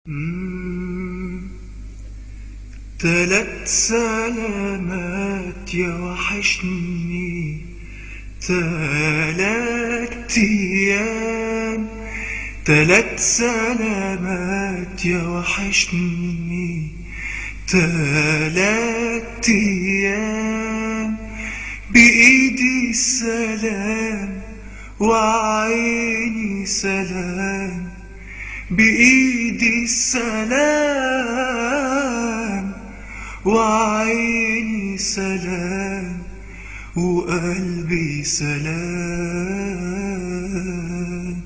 مم. تلات سلامات يا وحشني تلات ايام تلات سلامات يا وحشني تلات ايام بايدي سلام وعيني سلام بإيدي السلام وعيني سلام وقلبي سلام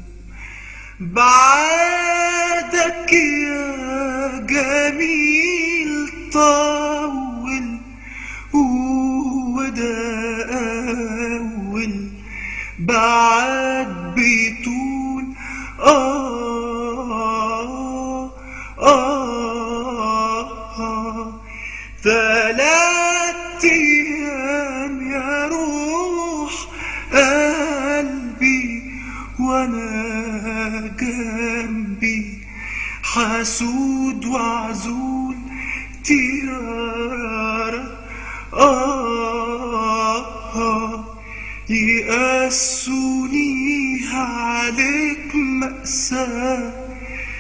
بعدك يا جميل طول وده أول بعد بيطول آه آه آه ثلاث أيام يا روح قلبي وأنا جنبي حسود وعزول تيارة آه آه يقاسوني عليك مأساة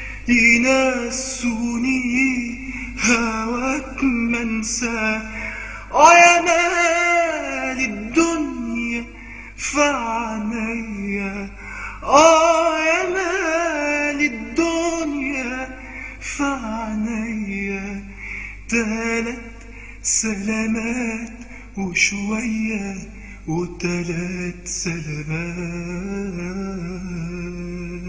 ينسوني هواك منسى اه يا مال الدنيا في عينيا اه يا مال الدنيا في عينيا تلات سلامات وشوية وتلات سلامات